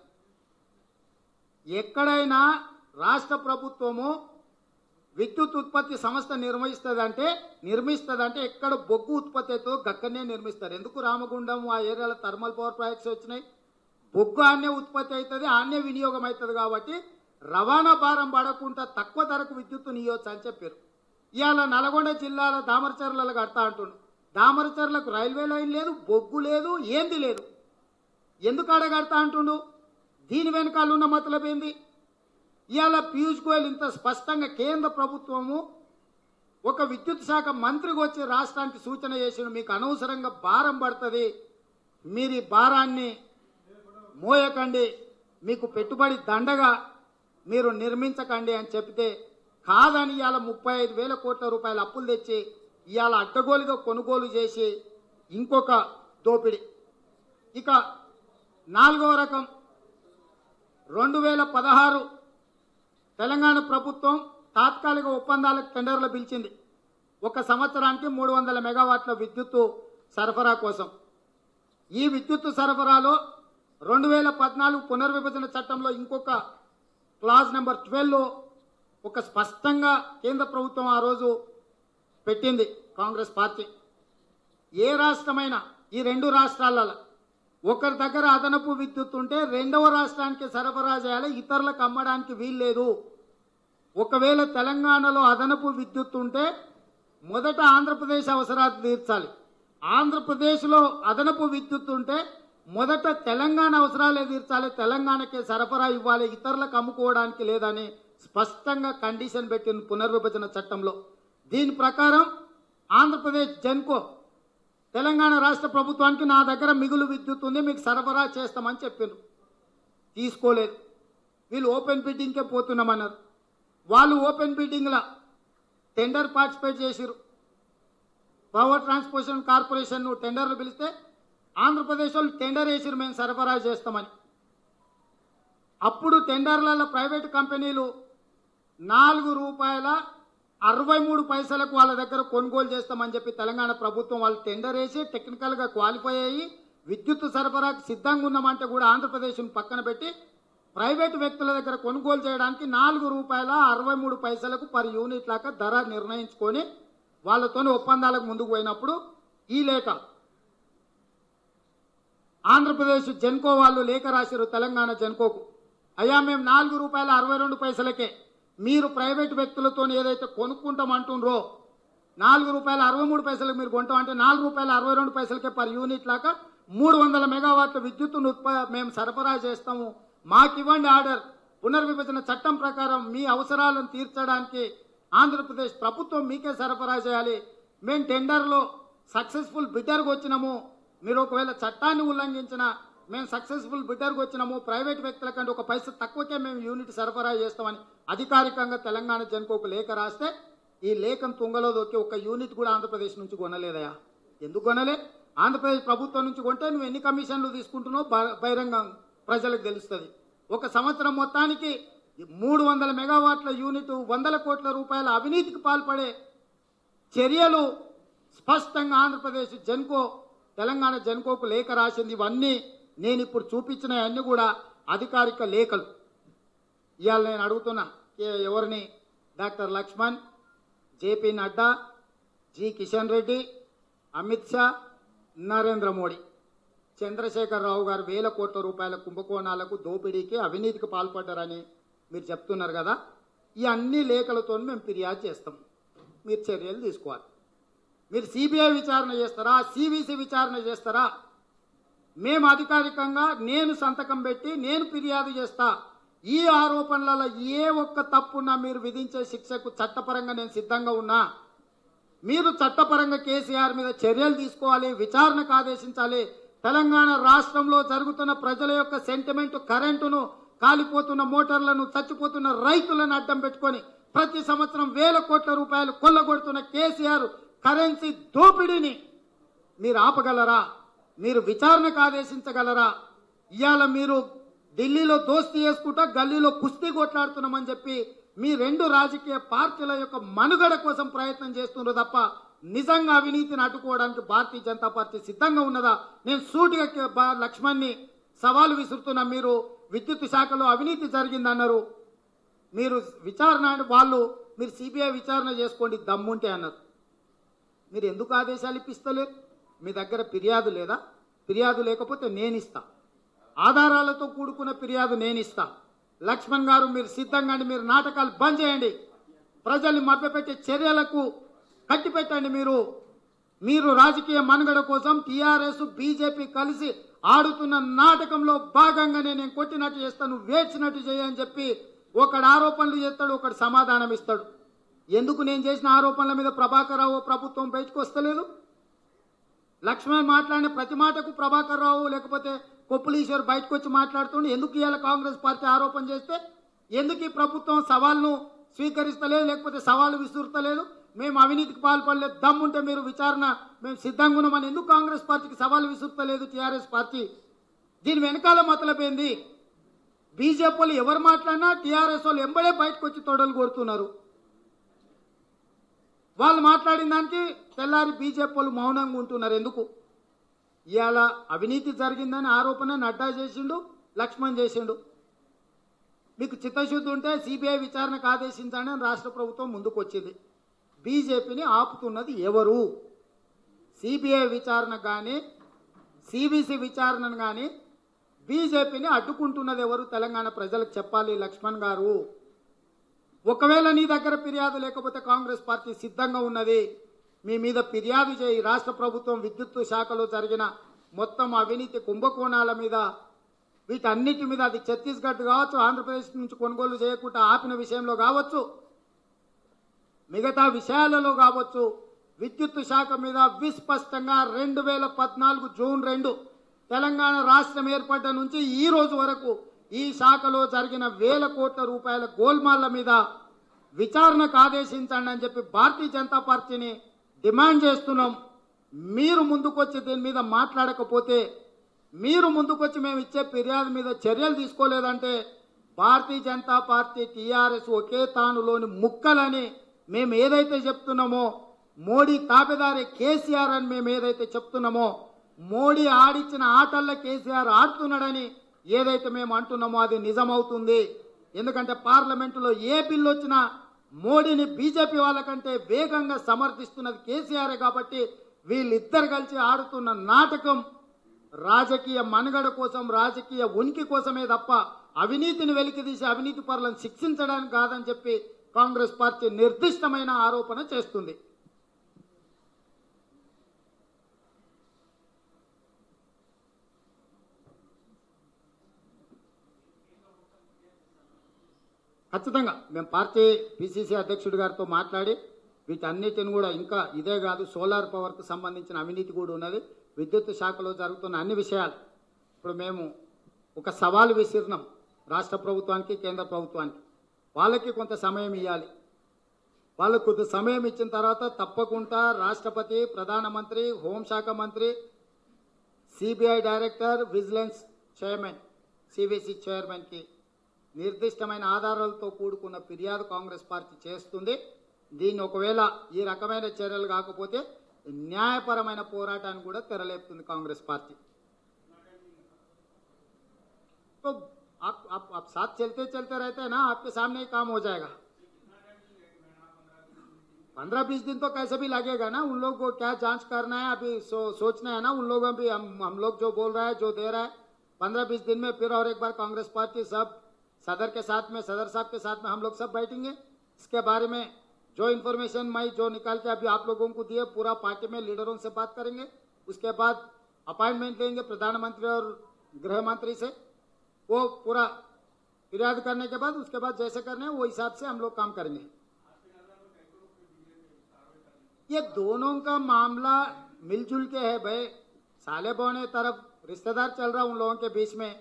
ఎక్కడైనా రాష్ట్ర ప్రభుత్వము విద్యుత్ ఉత్పత్తి సంస్థ నిర్వహిస్తుందంటే నిర్మిస్తుందంటే ఎక్కడ బొగ్గు ఉత్పత్తి అవుతుందో గక్కనే నిర్మిస్తారు ఎందుకు రామగుండం ఆ ఏరియాలో థర్మల్ పవర్ ప్రాజెక్ట్స్ వచ్చినాయి బొగ్గు ఆన్నే ఉత్పత్తి అవుతుంది ఆన్నే వినియోగం అవుతుంది కాబట్టి రవాణా భారం పడకుండా తక్కువ ధరకు విద్యుత్తుని ఇవ్వచ్చు అని చెప్పారు ఇవాళ నల్గొండ జిల్లాల దామరచర్లలో కడతా అంటుండు దామరచర్లకు రైల్వే లైన్ లేదు బొగ్గు లేదు ఏంది లేదు ఎందుకు అడగడతా అంటుండు దీని వెనకాల ఉన్న మతలబ్ ఏంది ఇవాళ పీయూష్ గోయల్ ఇంత స్పష్టంగా కేంద్ర ప్రభుత్వము ఒక విద్యుత్ శాఖ మంత్రికి వచ్చి రాష్ట్రానికి సూచన చేసిండు మీకు అనవసరంగా భారం పడుతుంది మీరు ఈ భారాన్ని మోయకండి మీకు పెట్టుబడి దండగా మీరు నిర్మించకండి అని చెప్తే కాదని ఇవాళ ముప్పై ఐదు వేల కోట్ల రూపాయల అప్పులు తెచ్చి ఇవాళ అడ్డగోలుగా కొనుగోలు చేసి ఇంకొక దోపిడి ఇక నాలుగవ రకం రెండు వేల పదహారు తెలంగాణ ప్రభుత్వం తాత్కాలిక ఒప్పందాలకు టెండర్లు పిలిచింది ఒక సంవత్సరానికి మూడు వందల మెగావాట్ల విద్యుత్తు సరఫరా కోసం ఈ విద్యుత్తు సరఫరాలో రెండు వేల పద్నాలుగు పునర్విభజన చట్టంలో ఇంకొక క్లాజ్ నెంబర్ ట్వెల్వ్లో ఒక స్పష్టంగా కేంద్ర ప్రభుత్వం ఆ రోజు పెట్టింది కాంగ్రెస్ పార్టీ ఏ రాష్ట్రమైనా ఈ రెండు రాష్ట్రాలలో ఒకరి దగ్గర అదనపు విద్యుత్ ఉంటే రెండవ రాష్ట్రానికి సరఫరా చేయాలి ఇతరులకు అమ్మడానికి వీల్లేదు ఒకవేళ తెలంగాణలో అదనపు విద్యుత్ ఉంటే మొదట ఆంధ్రప్రదేశ్ అవసరాలు తీర్చాలి ఆంధ్రప్రదేశ్లో అదనపు విద్యుత్ ఉంటే మొదట తెలంగాణ అవసరాలే తీర్చాలి తెలంగాణకే సరఫరా ఇవ్వాలి ఇతరులకు అమ్ముకోవడానికి లేదని స్పష్టంగా కండిషన్ పెట్టిన పునర్విభజన చట్టంలో దీని ప్రకారం ఆంధ్రప్రదేశ్ జెన్కో తెలంగాణ రాష్ట్ర ప్రభుత్వానికి నా దగ్గర మిగులు విద్యుత్ ఉంది మీకు సరఫరా చేస్తామని చెప్పారు తీసుకోలేదు వీళ్ళు ఓపెన్ బిడ్డింగ్కే పోతున్నామన్నారు వాళ్ళు ఓపెన్ బిడ్డింగ్లా టెండర్ పార్టిసిపేట్ చేసిరు పవర్ ట్రాన్స్పోర్షన్ కార్పొరేషన్ టెండర్లు పిలిస్తే ఆంధ్రప్రదేశ్ వాళ్ళు టెండర్ వేసిరు మేము సరఫరా చేస్తామని అప్పుడు టెండర్లలో ప్రైవేట్ కంపెనీలు నాలుగు రూపాయల అరవై మూడు పైసలకు వాళ్ళ దగ్గర కొనుగోలు చేస్తామని చెప్పి తెలంగాణ ప్రభుత్వం వాళ్ళు టెండర్ వేసి టెక్నికల్గా క్వాలిఫై అయ్యి విద్యుత్ సరఫరాకు సిద్ధంగా ఉన్నామంటే కూడా ఆంధ్రప్రదేశ్ను పక్కన పెట్టి ప్రైవేటు వ్యక్తుల దగ్గర కొనుగోలు చేయడానికి నాలుగు రూపాయల అరవై మూడు పైసలకు పర్ యూనిట్ లాగా ధర నిర్ణయించుకొని వాళ్ళతోని ఒప్పందాలకు ముందుకు పోయినప్పుడు ఈ లేఖ ఆంధ్రప్రదేశ్ జెన్కో వాళ్ళు లేఖ రాశారు తెలంగాణ జెన్కోకు అయ్యా మేము నాలుగు రూపాయల అరవై రెండు పైసలకే మీరు ప్రైవేట్ వ్యక్తులతో ఏదైతే కొనుక్కుంటామంటుండ్రో నాలుగు రూపాయల అరవై మూడు పైసలకు మీరు కొంటాం అంటే నాలుగు రూపాయల అరవై రెండు పైసలకే పర్ యూనిట్ లాగా మూడు వందల మెగావాట్ల విద్యుత్తును ఉత్ప మేము సరఫరా చేస్తాము మాకు ఇవ్వండి ఆర్డర్ పునర్విభజన చట్టం ప్రకారం మీ అవసరాలను తీర్చడానికి ఆంధ్రప్రదేశ్ ప్రభుత్వం మీకే సరఫరా చేయాలి మేము టెండర్లో సక్సెస్ఫుల్ బిడ్డర్కి వచ్చినాము మీరు ఒకవేళ చట్టాన్ని ఉల్లంఘించిన మేము సక్సెస్ఫుల్ బిడ్డర్కి వచ్చినాము ప్రైవేట్ వ్యక్తుల కంటే ఒక పైసా తక్కువకే మేము యూనిట్ సరఫరా చేస్తామని అధికారికంగా తెలంగాణ జన్కోకు లేఖ రాస్తే ఈ లేఖను తుంగలో దొక్కి ఒక యూనిట్ కూడా ఆంధ్రప్రదేశ్ నుంచి కొనలేదయా ఎందుకు కొనలే ఆంధ్రప్రదేశ్ ప్రభుత్వం నుంచి కొంటే నువ్వు ఎన్ని కమిషన్లు తీసుకుంటున్నావు బ- బహిరంగ ప్రజలకు తెలుస్తుంది ఒక సంవత్సరం మొత్తానికి మూడు వందల మెగావాట్ల యూనిట్ వందల కోట్ల రూపాయల అవినీతికి పాల్పడే చర్యలు స్పష్టంగా ఆంధ్రప్రదేశ్ జన్కో తెలంగాణ జన్కోకు లేఖ రాసింది ఇవన్నీ నేను ఇప్పుడు చూపించిన అన్ని కూడా అధికారిక లేఖలు ఇవాళ నేను అడుగుతున్నా ఏ- ఎవరిని doctor Laxman JP Nadda G Kishan Reddy Amit Shah Narendra Modi Chandrashekar Rao గారు వేల కోట్ల రూపాయల కుంభకోణాలకు దోపిడీకి అవినీతికి పాల్పడ్డారని మీరు చెప్తున్నారు కదా ఈ అన్ని లేఖలతో మేము ఫిర్యాదు చేస్తాం మీరు చర్యలు తీసుకోవాలి మీరు సిబిఐ విచారణ చేస్తారా సివిసి విచారణ చేస్తారా మేము అధికారికంగా నేను సంతకం పెట్టి నేను ఫిర్యాదు చేస్తా ఈ ఆరోపణలలో ఏ ఒక్క తప్పున్నా మీరు విధించే శిక్షకు చట్టపరంగా నేను సిద్ధంగా ఉన్నా మీరు చట్టపరంగా కేసీఆర్ మీద చర్యలు తీసుకోవాలి విచారణకు ఆదేశించాలి తెలంగాణ రాష్ట్రంలో జరుగుతున్న ప్రజల యొక్క సెంటిమెంట్ కరెంటును కాలిపోతున్న మోటార్లను చచ్చిపోతున్న రైతులను అడ్డం పెట్టుకొని ప్రతి సంవత్సరం వేల కోట్ల రూపాయలు కొల్లగొడుతున్న కేసీఆర్ కరెన్సీ దోపిడీని మీరు ఆపగలరా మీరు విచారణకు ఆదేశించగలరా ఇవాళ మీరు ఢిల్లీలో దోస్తీ చేసుకుంటా గల్లీలో కుస్తీ కొట్లాడుతున్నామని చెప్పి మీ రెండు రాజకీయ పార్టీల యొక్క మనుగడ కోసం ప్రయత్నం చేస్తున్నారు తప్ప నిజంగా అవినీతిని అడ్డుకోవడానికి భారతీయ జనతా పార్టీ సిద్ధంగా ఉన్నదా నేను సూటిగా కే- బా- లక్ష్మణ్ని సవాలు విసురుతున్నా మీరు విద్యుత్ శాఖలో అవినీతి జరిగిందన్నారు మీరు విచారణ అంటే వాళ్ళు మీరు సిబిఐ విచారణ చేసుకోండి దమ్ముంటే అన్నారు మీరు ఎందుకు ఆదేశాలు ఇప్పిస్తలేరు మీ దగ్గర ఫిర్యాదు లేదా ఫిర్యాదు లేకపోతే నేను ఇస్తా ఆధారాలతో కూడుకున్న ఫిర్యాదు నేను ఇస్తా లక్ష్మణ్ గారు మీరు సిద్ధంగా మీరు నాటకాలు బంద్ చేయండి ప్రజల్ని మభ్యపెట్టే చర్యలకు కట్టిపెట్టండి మీరు మీరు రాజకీయ మనుగడ కోసం టీఆర్ఎస్ బీజేపీ కలిసి ఆడుతున్న నాటకంలో భాగంగానే నేను కొట్టినట్టు చేస్తాను వేచినట్టు చేయని చెప్పి ఒకడు ఆరోపణలు చేస్తాడు ఒకడు సమాధానం ఇస్తాడు ఎందుకు నేను చేసిన ఆరోపణల మీద ప్రభాకర్ రావు ప్రభుత్వం బయటకు వస్తలేదు లక్ష్మణ్ మాట్లాడిన ప్రతి మాటకు ప్రభాకర్ రావు లేకపోతే కొప్పులీశ్వర్ బయటకు వచ్చి మాట్లాడుతుండే ఎందుకు ఇవాళ కాంగ్రెస్ పార్టీ ఆరోపణ చేస్తే ఎందుకు ఈ ప్రభుత్వం సవాల్ను స్వీకరిస్తలేదు లేకపోతే సవాలు విసురుతలేదు మేము అవినీతికి పాల్పడలేదు దమ్ముంటే మీరు విచారణ మేము సిద్ధంగా ఉన్నామని ఎందుకు కాంగ్రెస్ పార్టీకి సవాలు విసురుతలేదు టీఆర్ఎస్ పార్టీ దీని వెనకాల మతలపోయింది బీజేపీ వాళ్ళు ఎవరు మాట్లాడినా టీఆర్ఎస్ వాళ్ళు ఎంబడే బయటకు వచ్చి తొడలు కొడుతున్నారు వాళ్ళు మాట్లాడిన దానికి తెల్లారి బీజేపీ వాళ్ళు మౌనంగా ఉంటున్నారు ఎందుకు ఇవాళ అవినీతి జరిగిందని ఆరోపణ నడ్డా చేసిండు లక్ష్మణ్ చేసిండు మీకు చిత్తశుద్ధి ఉంటే సిబిఐ విచారణకు ఆదేశించండి అని రాష్ట్ర ప్రభుత్వం ముందుకు వచ్చింది బీజేపీని ఆపుతున్నది ఎవరు సిబిఐ విచారణ కానీ సిబిసి విచారణను కానీ బీజేపీని అడ్డుకుంటున్నది ఎవరు తెలంగాణ ప్రజలకు చెప్పాలి లక్ష్మణ్ గారు ఒకవేళ నీ దగ్గర ఫిర్యాదు లేకపోతే కాంగ్రెస్ పార్టీ సిద్ధంగా ఉన్నది మీ మీద ఫిర్యాదు చేయి రాష్ట్ర ప్రభుత్వం విద్యుత్ శాఖలో జరిగిన మొత్తం అవినీతి కుంభకోణాల మీద వీటన్నిటి మీద అది ఛత్తీస్గఢ్ కావచ్చు ఆంధ్రప్రదేశ్ నుంచి కొనుగోలు చేయకుండా ఆపిన విషయంలో కావచ్చు మిగతా విషయాలలో కావచ్చు విద్యుత్ శాఖ మీద విస్పష్టంగా రెండు వేల పద్నాలుగు జూన్ రెండు తెలంగాణ రాష్ట్రం ఏర్పడ్డ నుంచి ఈ రోజు వరకు ఈ శాఖలో జరిగిన వేల కోట్ల రూపాయల గోల్మాల్ల మీద విచారణకు ఆదేశించండి అని చెప్పి భారతీయ జనతా పార్టీని డిమాండ్ చేస్తున్నాం మీరు ముందుకొచ్చి దీని మీద మాట్లాడకపోతే మీరు ముందుకొచ్చి మేము ఇచ్చే ఫిర్యాదు మీద చర్యలు తీసుకోలేదంటే భారతీయ జనతా పార్టీ టీఆర్ఎస్ ఒకే తానులోని ముక్కలని మేము ఏదైతే చెప్తున్నామో మోడీ తాపెదారి కేసీఆర్ అని మేము ఏదైతే చెప్తున్నామో మోడీ ఆడిచ్చిన ఆటల్లో కేసీఆర్ ఆడుతున్నాడని ఏదైతే మేము అంటున్నామో అది నిజమవుతుంది ఎందుకంటే పార్లమెంటులో ఏ బిల్లు వచ్చినా మోడీని బీజేపీ వాళ్ళకంటే వేగంగా సమర్థిస్తున్నది కేసీఆర్ కాబట్టి వీళ్ళిద్దరు కలిసి ఆడుతున్న నాటకం రాజకీయ మనుగడ కోసం రాజకీయ ఉనికి కోసమే తప్ప అవినీతిని వెలికితీసి అవినీతి పరులను శిక్షించడానికి కాదని చెప్పి కాంగ్రెస్ పార్టీ నిర్దిష్టమైన ఆరోపణ చేస్తుంది ఖచ్చితంగా మేము పార్టీ పిసిసి అధ్యక్షుడి గారితో మాట్లాడి వీటన్నిటిని కూడా ఇంకా ఇదే కాదు సోలార్ పవర్కు సంబంధించిన అవినీతి కూడా ఉన్నది విద్యుత్ శాఖలో జరుగుతున్న అన్ని విషయాలు ఇప్పుడు మేము ఒక సవాలు విసిరినాం రాష్ట్ర ప్రభుత్వానికి కేంద్ర ప్రభుత్వానికి వాళ్ళకి కొంత సమయం ఇవ్వాలి వాళ్ళకు కొంత సమయం ఇచ్చిన తర్వాత తప్పకుండా రాష్ట్రపతి ప్రధానమంత్రి హోంశాఖ మంత్రి CBI director vigilance chairman CBC చైర్మన్కి నిర్దిష్టమైన ఆధారాలతో కూడుకున్న ఫిర్యాదు కాంగ్రెస్ పార్టీ చేస్తుంది దీన్ని ఒకవేళ ఈ రకమైన చర్యలు కాకపోతే న్యాయపరమైన పోరాటాన్ని కూడా తెరలేపుతుంది కాంగ్రెస్ పార్టీ तो आप आप आप साथ चलते चलते रहते हैं ना आपके सामने ही काम हो जाएगा पंद्रह बीस दिन तो कैसे भी लगेगा ना उन लोग को क्या जांच करना है अभी सो, सोचना है ना उन लोगों भी हम हम लोग जो बोल रहा है जो दे रहा है पंद्रह बीस दिन में फिर और एक बार कांग्रेस पार्टी सब सदर के साथ में सदर साहब के साथ में हम लोग सब बैठेंगे इसके बारे में जो इन्फॉर्मेशन मैं जो निकाल के अभी आप लोगों को दिए पूरा पार्टी में लीडरों से बात करेंगे उसके बाद अपॉइंटमेंट लेंगे प्रधानमंत्री और गृह मंत्री से वो पूरा फिरियाद करने के बाद उसके बाद जैसे करने हैं वो हिसाब से हम लोग काम करेंगे ये दोनों का मामला मिलजुल के है भाई साले बौने तरफ रिश्तेदार चल रहा उन लोगों के बीच में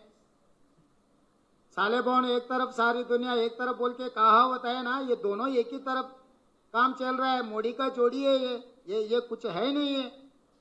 साले बौन एक तरफ सारी दुनिया एक तरफ बोल के कहावत है ना ये दोनों एक ही तरफ काम चल रहा है मोदी का जोड़ी है ये ये ये कुछ है नहीं है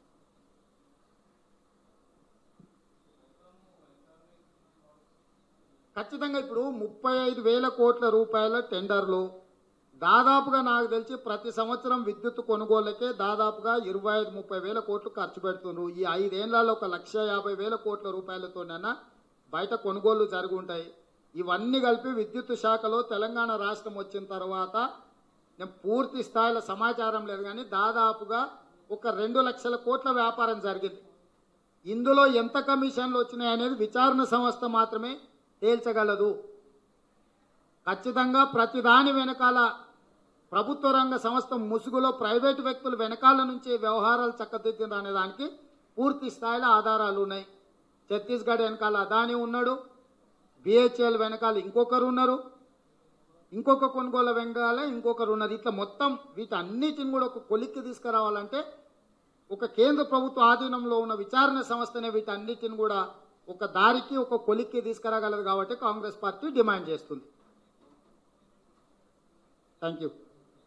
ఖచ్చితంగా ఇప్పుడు ముప్పై ఐదు వేల కోట్ల రూపాయల టెండర్లు దాదాపుగా నాకు తెలిసి ప్రతి సంవత్సరం విద్యుత్ కొనుగోలుకే దాదాపుగా ఇరవై ఐదు ముప్పై వేల కోట్లు ఖర్చు పెడుతున్నారు ఈ ఐదేళ్లలో ఒక లక్ష యాభై వేల కోట్ల రూపాయలతోనైనా బయట కొనుగోలు జరిగి ఉంటాయి ఇవన్నీ కలిపి విద్యుత్ శాఖలో తెలంగాణ రాష్ట్రం వచ్చిన తర్వాత నేను పూర్తి స్థాయిలో సమాచారం లేదు కానీ దాదాపుగా ఒక రెండు లక్షల కోట్ల వ్యాపారం జరిగింది ఇందులో ఎంత కమిషన్లు వచ్చినాయి అనేది విచారణ సంస్థ మాత్రమే తేల్చగలదు ఖచ్చితంగా ప్రతిదాని వెనకాల ప్రభుత్వ రంగ సంస్థ ముసుగులో ప్రైవేటు వ్యక్తులు వెనకాల నుంచి వ్యవహారాలు చక్కదిద్దిన అనే దానికి పూర్తి స్థాయిలో ఆధారాలు ఉన్నాయి ఛత్తీస్గఢ్ వెనకాల అదాని ఉన్నాడు బిహెచ్ఎల్ వెనకాల ఇంకొకరు ఉన్నారు ఇంకొక కొనుగోలు వెనకాల ఇంకొకరు ఉన్నారు ఇట్లా మొత్తం వీటన్నిటిని కూడా ఒక కొలిక్కి తీసుకురావాలంటే ఒక కేంద్ర ప్రభుత్వ ఆధీనంలో ఉన్న విచారణ సంస్థనే వీటన్నిటిని కూడా ఒక దారికి ఒక కొలిక్కి తీసుకురాగలదు కాబట్టి కాంగ్రెస్ పార్టీ డిమాండ్ చేస్తుంది థ్యాంక్ యూ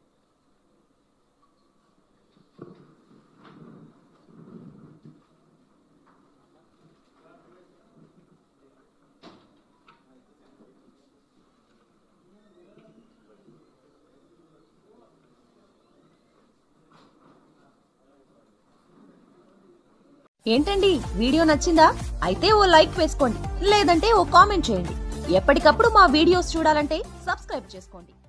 ఏంటండి వీడియో నచ్చిందా అయితే ఓ లైక్ వేసుకోండి లేదంటే ఓ కామెంట్ చేయండి ఎప్పటికప్పుడు మా వీడియోస్ చూడాలంటే సబ్స్క్రైబ్ చేసుకోండి